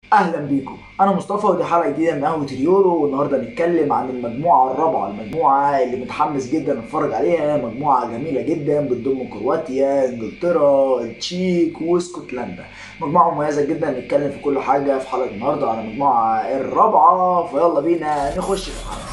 اهلا بيكم انا مصطفى ودي حلقه جديده من قهوه اليورو والنهارده هنتكلم عن المجموعه الرابعه المجموعه اللي متحمس جدا اتفرج عليها مجموعه جميله جدا بتضم كرواتيا انجلترا التشيك واسكتلندا مجموعه مميزه جدا نتكلم في كل حاجه في حلقه النهارده عن المجموعه الرابعه فيلا بينا نخش في الحلقه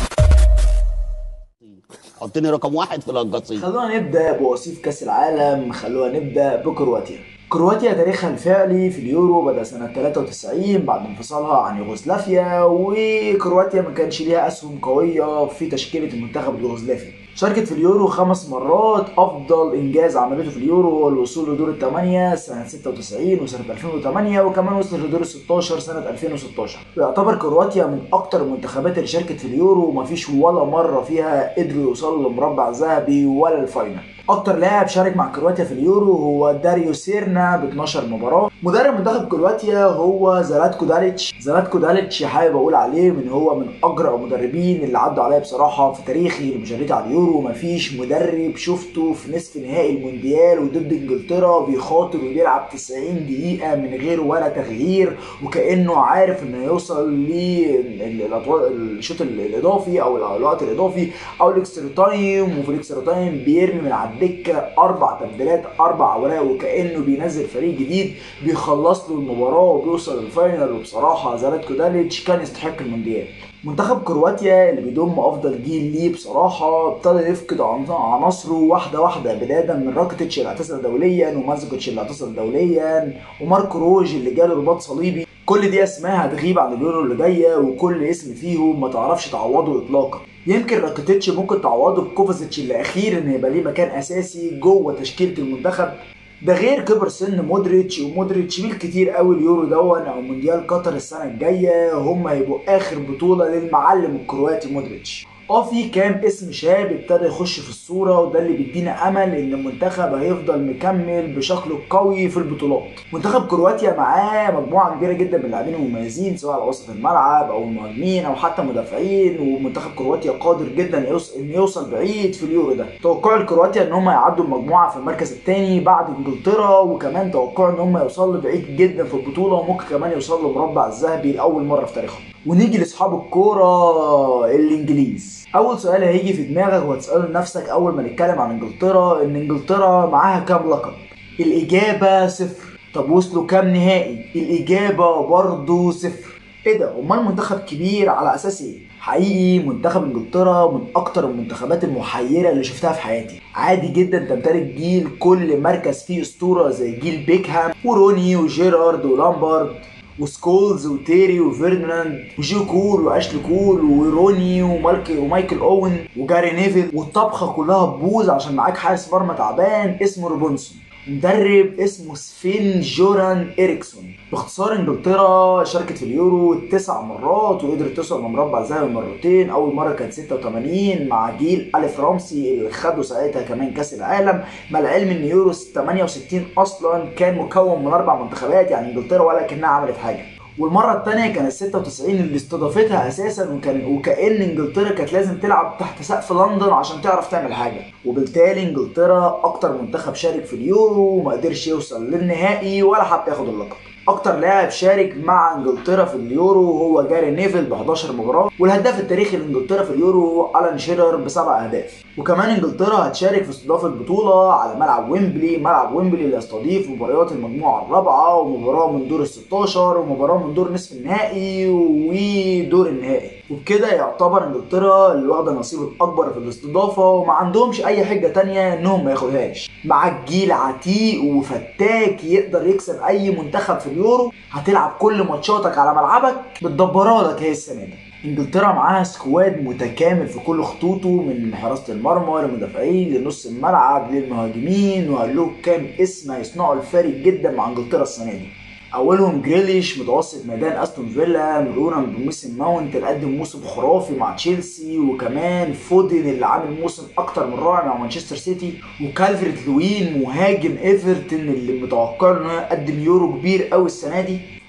حطني رقم واحد في القصيم خلونا نبدا بوصيف كاس العالم خلونا نبدا بكرواتيا كرواتيا تاريخها الفعلي في اليورو بدأ سنة 93 بعد انفصالها عن يوغوسلافيا وكرواتيا ما كانش ليها أسهم قوية في تشكيلة المنتخب اليوغوسلافي شاركت في اليورو خمس مرات أفضل إنجاز عملته في اليورو هو الوصول لدور الثمانية سنة 96 وسنة 2008 وكمان وصل لدور ال 16 سنة 2016 يعتبر كرواتيا من أكتر المنتخبات اللي شاركت في اليورو ومفيش ولا مرة فيها قدروا يوصلوا لمربع ذهبي ولا الفاينل اكتر لاعب شارك مع كرواتيا في اليورو هو داريو سيرنا ب 12 مباراه مدرب منتخب كرواتيا هو زلاتكو داليتش زلاتكو داليتش حابب اقول عليه من هو من اجرأ المدربين اللي عدوا عليا بصراحه في تاريخي لمشاركتي على اليورو مفيش مدرب شفته في نصف نهائي المونديال وضد انجلترا بيخاطر وبيلعب 90 دقيقه من غير ولا تغيير وكانه عارف انه يوصل للشوط الاضافي او الوقت الاضافي او الاكسترا تايم وفي الاكسترا تايم بيرمي من على الدكه اربع تبديلات اربع اوراق وكانه بينزل فريق جديد بيخلص له المباراه وبيوصل للفاينل وبصراحه زلاتكو داليتش كان يستحق المونديال منتخب كرواتيا اللي بيضم افضل جيل ليه بصراحه ابتدى يفقد عناصره واحده واحده بدايه من راكيتيتش اللي اعتزل دوليا ومازكوتش اللي اعتزل دوليا وماركو روج اللي جاله رباط صليبي كل دي اسماء هتغيب عن اليورو اللي جايه وكل اسم فيهم ما تعرفش تعوضه اطلاقا يمكن راكيتيتش ممكن تعوضه بكوفازيتش اللي اخيرا هيبقى ليه مكان اساسي جوه تشكيله المنتخب ده غير كبر سن مودريتش ومودريتش بالكتير قوي اليورو دون او مونديال قطر السنه الجايه هم هيبقوا اخر بطوله للمعلم الكرواتي مودريتش اه في كام اسم شاب ابتدى يخش في الصوره وده اللي بيدينا امل ان المنتخب هيفضل مكمل بشكله القوي في البطولات منتخب كرواتيا معاه مجموعه كبيره جدا من اللاعبين المميزين سواء على وسط الملعب او المهاجمين او حتى مدافعين ومنتخب كرواتيا قادر جدا يوصل ان يوصل بعيد في اليورو ده توقع الكرواتيا ان هم يعدوا المجموعه في المركز الثاني بعد انجلترا وكمان توقعوا ان هم يوصلوا بعيد جدا في البطوله وممكن كمان يوصلوا للمربع الذهبي لاول مره في تاريخهم ونيجي لاصحاب الكوره الانجليز اول سؤال هيجي في دماغك وهتساله لنفسك اول ما نتكلم عن انجلترا ان انجلترا معاها كام لقب الاجابه صفر طب وصلوا كام نهائي الاجابه برضه صفر ايه ده امال منتخب كبير على اساس ايه حقيقي منتخب انجلترا من اكتر المنتخبات المحيره اللي شفتها في حياتي عادي جدا تمتلك جيل كل مركز فيه اسطوره زي جيل بيكهام وروني وجيرارد ولامبارد وسكولز وتيري وفيرناند وجيو كول واشلي كول وروني ومالك ومايكل اوين وجاري نيفل والطبخه كلها تبوظ عشان معاك حارس مرمى تعبان اسمه روبنسون مدرب اسمه سفين جوران اريكسون باختصار انجلترا شاركت في اليورو تسع مرات وقدرت توصل لمربع ذهبي مرتين اول مره كانت 86 مع جيل الف رامسي اللي خدوا ساعتها كمان كاس العالم مع العلم ان يورو 68 اصلا كان مكون من اربع منتخبات يعني انجلترا ولا كانها عملت حاجه والمره الثانيه كانت 96 اللي استضافتها اساسا وكان وكان انجلترا كانت لازم تلعب تحت سقف لندن عشان تعرف تعمل حاجه وبالتالي انجلترا اكتر منتخب شارك في اليورو وما قدرش يوصل للنهائي ولا حتى ياخد اللقب اكتر لاعب شارك مع انجلترا في اليورو هو جاري نيفل ب 11 مباراه والهداف التاريخي لانجلترا في اليورو الان شيرر بسبع اهداف وكمان انجلترا هتشارك في استضافه البطوله على ملعب ويمبلي ملعب ويمبلي اللي يستضيف مباريات المجموعه الرابعه ومباراه من دور ال 16 ومباراه من دور نصف النهائي ودور النهائي وبكده يعتبر انجلترا اللي واخده النصيب الاكبر في الاستضافه وما عندهمش اي حجه تانية انهم ما ياخدوهاش معاك جيل عتيق وفتاك يقدر يكسب اي منتخب في اليورو هتلعب كل ماتشاتك على ملعبك بتدبرها لك هي السنه دي انجلترا معاها سكواد متكامل في كل خطوطه من حراسه المرمى للمدافعين لنص الملعب للمهاجمين وقال له كام اسم هيصنعوا الفارق جدا مع انجلترا السنه دي اولهم جريليش متوسط ميدان استون فيلا مرورا بموسم ماونت اللي قدم موسم خرافي مع تشيلسي وكمان فودن اللي عامل موسم اكتر من رائع مع مانشستر سيتي وكالفرت لوين مهاجم ايفرتون اللي متوقع انه يقدم يورو كبير قوي السنه دي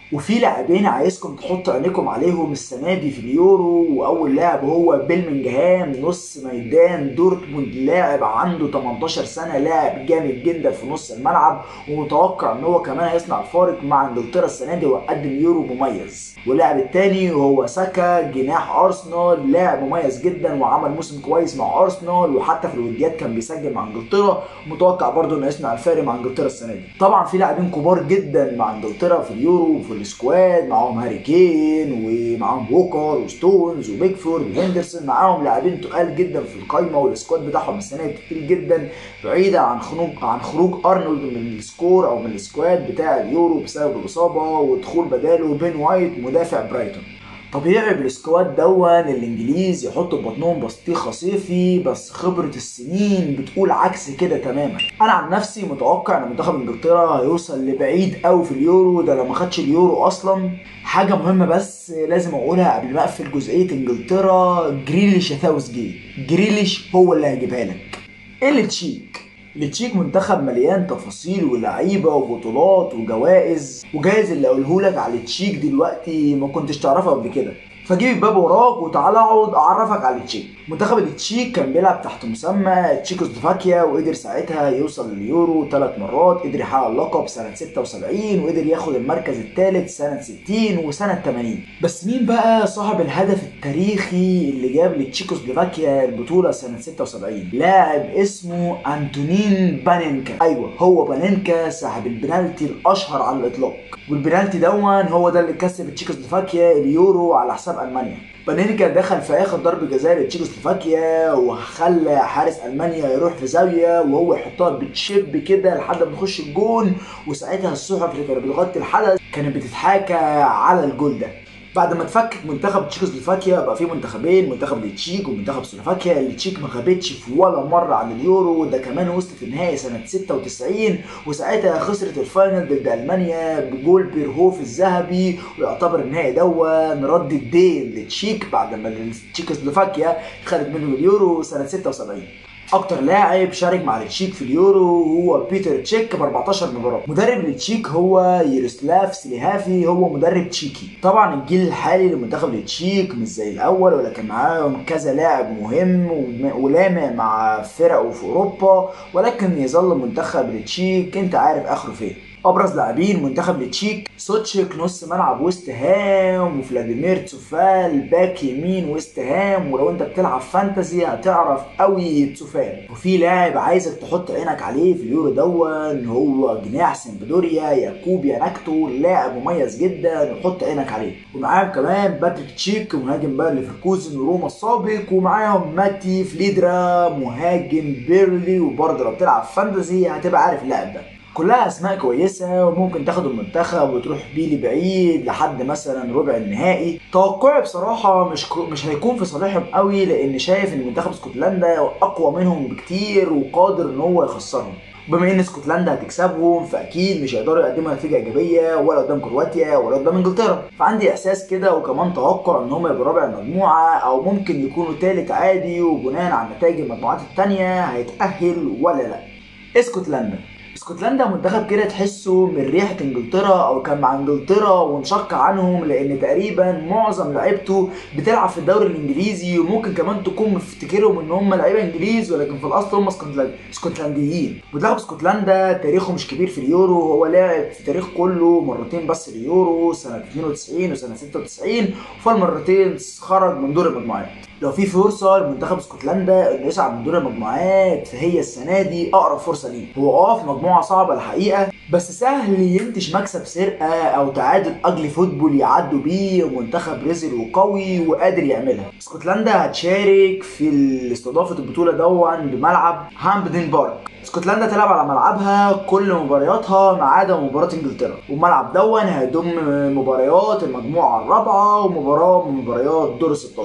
وفي لاعبين عايزكم تحطوا عينيكم عليهم السنه دي في اليورو واول لاعب هو بيلمنجهام نص ميدان دورتموند لاعب عنده 18 سنه لاعب جامد جدا في نص الملعب ومتوقع ان هو كمان هيصنع الفارق مع انجلترا السنه دي وقدم يورو مميز واللاعب الثاني هو ساكا جناح ارسنال لاعب مميز جدا وعمل موسم كويس مع ارسنال وحتى في الوديات كان بيسجل مع انجلترا متوقع برضه انه يصنع الفارق مع انجلترا السنه دي طبعا في لاعبين كبار جدا مع انجلترا في اليورو وفي السكواد معاهم هاري كين ومعاهم ووكر وستونز وبيكفورد وهندرسون معاهم لاعبين تقال جدا في القايمه والسكواد بتاعهم السنه دي كتير جدا بعيدا عن خروج عن خروج ارنولد من السكور او من السكواد بتاع اليورو بسبب الاصابه ودخول بداله بين وايت مدافع برايتون طبيعي بالسكواد دون الانجليز يحطوا في بطنهم بطيخه صيفي بس خبره السنين بتقول عكس كده تماما انا عن نفسي متوقع ان منتخب انجلترا هيوصل لبعيد قوي في اليورو ده لو ما خدش اليورو اصلا حاجه مهمه بس لازم اقولها قبل ما اقفل جزئيه انجلترا جريليش يا ثاوث جيت جريليش هو اللي هيجيبها لك ايه التشيك التشيك منتخب مليان تفاصيل ولعيبه وبطولات وجوائز وجايز اللي اقوله لك على التشيك دلوقتي ما كنتش تعرفه قبل كده فجيب الباب وراك وتعالى اقعد اعرفك على التشيك منتخب التشيك كان بيلعب تحت مسمى تشيكوسلوفاكيا وقدر ساعتها يوصل لليورو ثلاث مرات قدر يحقق اللقب سنه 76 وقدر ياخد المركز الثالث سنه 60 وسنه 80 بس مين بقى صاحب الهدف التاريخي اللي جاب لتشيكوسلوفاكيا البطوله سنه 76 لاعب اسمه انتونين بانينكا ايوه هو بانينكا صاحب البنالتي الاشهر على الاطلاق والبنالتي دون هو ده اللي كسب تشيكوسلوفاكيا اليورو على حساب المانيا بانينكا دخل في اخر ضربه جزاء لتشيكوسلوفاكيا وخلى حارس المانيا يروح في زاويه وهو يحطها بتشب كده لحد ما يخش الجون وساعتها الصحف اللي كانت بتغطي الحدث كانت بتتحاكى على الجول ده بعد ما اتفكك منتخب تشيكوسلوفاكيا بقى في منتخبين منتخب التشيك ومنتخب سلوفاكيا التشيك ما غابتش في ولا مره عن اليورو ده كمان وصلت النهائي سنه 96 وساعتها خسرت الفاينل ضد المانيا بجول بيرهوف الذهبي ويعتبر النهائي دون رد الدين للتشيك بعد ما تشيكوسلوفاكيا خدت منه اليورو سنه 76 اكتر لاعب شارك مع التشيك في اليورو هو بيتر تشيك ب 14 مباراه مدرب التشيك هو يروسلاف سليهافي هو مدرب تشيكي طبعا الجيل الحالي لمنتخب التشيك مش زي الاول ولكن معاهم كذا لاعب مهم ولامع مع فرقه في اوروبا ولكن يظل منتخب التشيك انت عارف اخره فين ابرز لاعبين منتخب التشيك سوتشيك نص ملعب وست هام وفلاديمير تسوفال باك يمين وست هام ولو انت بتلعب فانتزي هتعرف قوي تسوفال وفي لاعب عايزك تحط عينك عليه في اليورو دون هو جناح سمبدوريا ياكوب ياناكتو لاعب مميز جدا وحط عينك عليه ومعاهم كمان باتريك تشيك مهاجم باير ليفركوزن وروما السابق ومعاهم ماتي فليدرا مهاجم بيرلي وبرضه لو بتلعب فانتزي هتبقى عارف اللاعب ده كلها اسماء كويسه وممكن تاخد المنتخب وتروح بيه لبعيد لحد مثلا ربع النهائي توقعي بصراحه مش كو مش هيكون في صالحهم قوي لان شايف ان منتخب اسكتلندا اقوى منهم بكتير وقادر ان هو يخسرهم بما ان اسكتلندا هتكسبهم فاكيد مش هيقدروا يقدموا نتيجه ايجابيه ولا قدام كرواتيا ولا قدام انجلترا فعندي احساس كده وكمان توقع ان هم يبقوا رابع المجموعه او ممكن يكونوا تالت عادي وبناء على نتائج المجموعات التانيه هيتاهل ولا لا اسكتلندا اسكتلندا منتخب كده تحسه من ريحه انجلترا او كان مع انجلترا وانشق عنهم لان تقريبا معظم لعيبته بتلعب في الدوري الانجليزي وممكن كمان تكون مفتكرهم ان هم لعيبه انجليز ولكن في الاصل هم اسكتلند- اسكتلنديين منتخب اسكتلندا تاريخه مش كبير في اليورو هو لعب في تاريخ كله مرتين بس اليورو سنه 92 وسنه 96 وفي المرتين خرج من دور المجموعات لو في فرصه لمنتخب اسكتلندا انه يصعد من دور المجموعات فهي السنه دي اقرب فرصه ليه هو اه في مجموعه صعبه الحقيقه بس سهل ينتج مكسب سرقه او تعادل اجلي فوتبول يعدوا بيه ومنتخب رزل وقوي وقادر يعملها اسكتلندا هتشارك في استضافه البطوله دون بملعب هامبدن بارك اسكتلندا تلعب على ملعبها كل مبارياتها ما عدا مباراة انجلترا والملعب دون هيضم مباريات المجموعة الرابعة ومباراة من مباريات دور ال 16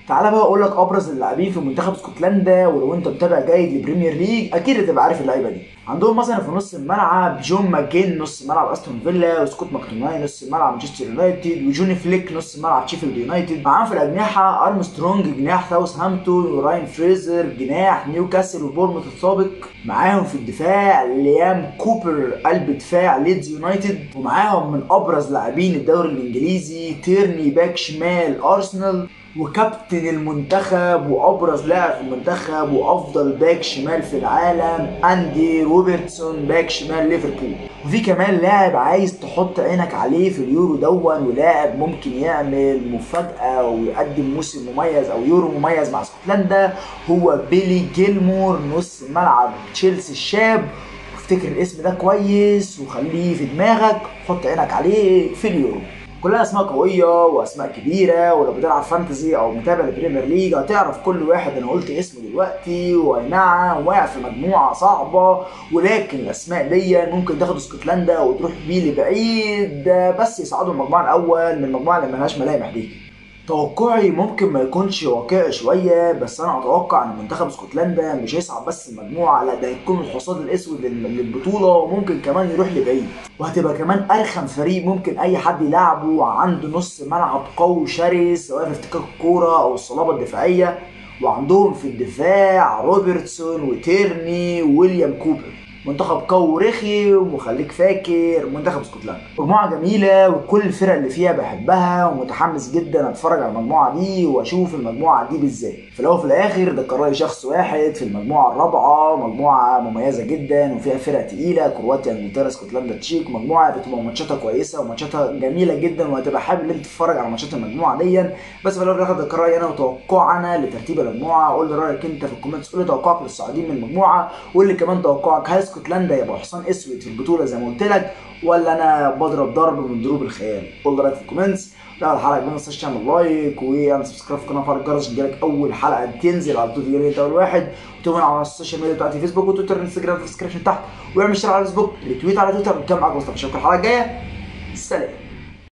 تعالى بقى اقول لك ابرز اللاعبين في منتخب اسكتلندا ولو انت متابع جيد للبريمير ليج اكيد هتبقى عارف اللعيبه دي عندهم مثلا في نص الملعب جون ماكين نص ملعب استون فيلا وسكوت ماكتوناي نص ملعب مانشستر يونايتد وجوني فليك نص ملعب شيفيلد يونايتد معاهم في الاجنحه ارمسترونج جناح ساوثهامبتون وراين فريزر جناح نيوكاسل وبورموث السابق معاهم في الدفاع ليام كوبر قلب دفاع ليدز يونايتد ومعاهم من ابرز لاعبين الدوري الانجليزي تيرني باك شمال ارسنال وكابتن المنتخب وابرز لاعب في المنتخب وافضل باك شمال في العالم اندي روبرتسون باك شمال ليفربول وفي كمان لاعب عايز تحط عينك عليه في اليورو دون ولاعب ممكن يعمل مفاجاه ويقدم موسم مميز او يورو مميز مع اسكتلندا هو بيلي جيلمور نص ملعب تشيلسي الشاب افتكر الاسم ده كويس وخليه في دماغك حط عينك عليه في اليورو كلها اسماء قويه واسماء كبيره ولو بتلعب فانتزي او متابع البريمير ليج هتعرف كل واحد انا قلت اسمه دلوقتي واي نعم واقع في مجموعه صعبه ولكن الاسماء دي ممكن تاخد اسكتلندا وتروح بيه لبعيد بس يصعدوا المجموعه الاول من المجموعه اللي ملهاش ملامح دي توقعي ممكن ما يكونش واقعي شويه بس انا اتوقع ان منتخب اسكتلندا مش هيصعد بس المجموعه لا ده هيكون الحصاد الاسود لل- للبطوله وممكن كمان يروح لبعيد وهتبقى كمان ارخم فريق ممكن اي حد يلعبه عنده نص ملعب قوي شرس سواء في افتكاك الكوره او الصلابه الدفاعيه وعندهم في الدفاع روبرتسون وتيرني وويليام كوبر منتخب قوي ورخم وخليك فاكر منتخب اسكتلندا مجموعه جميله وكل الفرق اللي فيها بحبها ومتحمس جدا اتفرج على المجموعه دي واشوف المجموعه دي بالذات في الاول وفي الاخر ده كان راي شخص واحد في المجموعه الرابعه مجموعه مميزه جدا وفيها فرق تقيله كرواتيا انجلترا اسكتلندا تشيك مجموعه بتبقى ماتشاتها كويسه وماتشاتها جميله جدا وهتبقى حابب ان انت تتفرج على ماتشات المجموعه دي بس في الاول وفي الاخر ده كان رايي انا وتوقعنا لترتيب المجموعه قول لي رايك انت في الكومنتس قول لي توقعك للصاعدين من المجموعه وقول لي كمان توقعك هل اسكتلندا يبقى حصان اسود في البطوله زي ما قلت لك ولا انا بضرب ضرب من ضروب الخيال قول لي رايك في الكومنتس لا الحلقه ما تنساش تعمل لايك واعمل سبسكرايب في القناه وفعل الجرس عشان يجيلك اول حلقه تنزل على طول تجيلك اول واحد وتابعنا على السوشيال ميديا بتاعتي فيسبوك وتويتر وانستجرام في الديسكربشن تحت واعمل شير على الفيسبوك ريتويت على تويتر وكمل معاك مصطفى اشوفك الحلقه الجايه سلام